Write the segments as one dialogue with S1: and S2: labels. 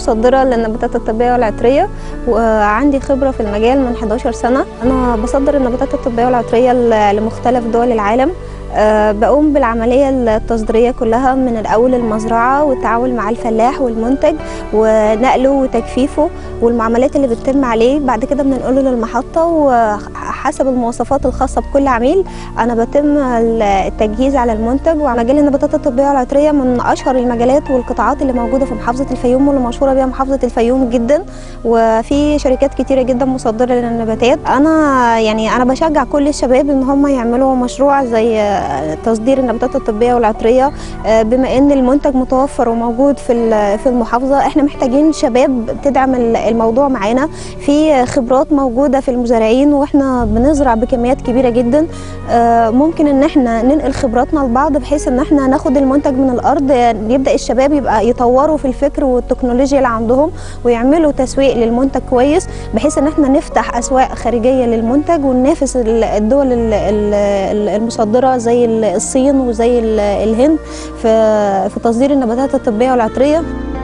S1: مصدرة للنباتات الطبية والعطرية وعندي خبرة في المجال من 11 سنة أنا بصدر النباتات الطبية والعطرية ل- لمختلف دول العالم أه بقوم بالعملية التصديرية كلها من الأول المزرعة والتعامل مع الفلاح والمنتج ونقله وتجفيفه والمعاملات اللي بتتم عليه بعد كده بننقله للمحطة وحسب المواصفات الخاصة بكل عميل أنا بتم التجهيز على المنتج ومجال النباتات الطبية والعطرية من أشهر المجالات والقطاعات اللي موجودة في محافظة الفيوم واللي مشهورة بيها محافظة الفيوم جدا وفي شركات كتيرة جدا مصدرة للنباتات أنا يعني أنا بشجع كل الشباب إن هم يعملوا مشروع زي تصدير النباتات الطبية والعطرية آه، بما إن المنتج متوفر وموجود في ال- في المحافظة إحنا محتاجين شباب تدعم ال- الموضوع معانا في خبرات موجودة في المزارعين وإحنا بنزرع بكميات كبيرة جدا آه، ممكن إن إحنا ننقل خبراتنا لبعض بحيث إن إحنا ناخد المنتج من الأرض يبدأ الشباب يبقى يطوروا في الفكر والتكنولوجيا اللي عندهم ويعملوا تسويق للمنتج كويس بحيث إن إحنا نفتح أسواق خارجية للمنتج وننافس ال- الدول ال- ال- المصدرة زي ال- الصين وزي ال- الهند في في تصدير النباتات الطبية والعطرية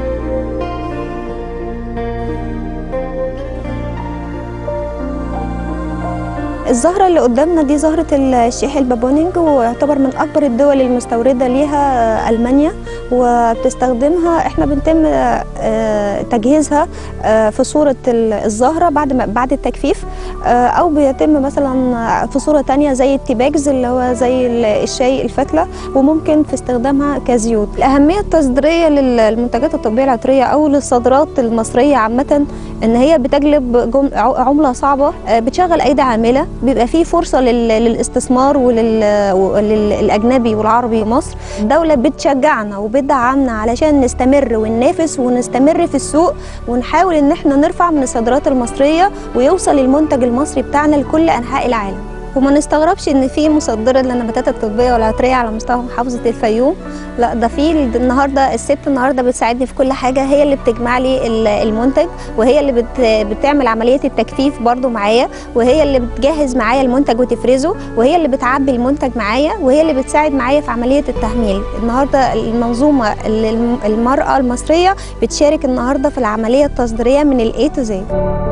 S1: الزهرة اللي قدامنا دي زهرة الشيح البابونينج ويعتبر من أكبر الدول المستوردة ليها ألمانيا وبتستخدمها احنا بنتم آه، تجهيزها آه، في صورة ال- الزهرة بعد ما بعد التجفيف آه، أو بيتم مثلا في صورة تانية زي التيباجز اللي هو زي ال- الشاي الفتلة وممكن في استخدامها كزيوت الأهمية التصديرية للمنتجات الطبية العطرية أو للصادرات المصرية عامة ان هي بتجلب جم- ع- عمله صعبه آه، بتشغل ايدي عامله بيبقى فيه فرصه لل- للاستثمار وللاجنبي والعربي مصر الدوله بتشجعنا وبتدعمنا علشان نستمر وننافس ونستمر في السوق ونحاول ان احنا نرفع من الصادرات المصريه ويوصل المنتج المصري بتاعنا لكل انحاء العالم وما نستغربش ان في مصدره للنباتات الطبيه والعطريه على مستوى محافظه الفيوم لا ده في النهارده الست النهارده بتساعدني في كل حاجه هي اللي بتجمع لي ال- المنتج وهي اللي بت بتعمل عمليه التجفيف برضو معايا وهي اللي بتجهز معايا المنتج وتفرزه وهي اللي بتعبي المنتج معايا وهي اللي بتساعد معايا في عمليه التحميل النهارده المنظومه ال- المراه المصريه بتشارك النهارده في العمليه التصديريه من الاي تو زي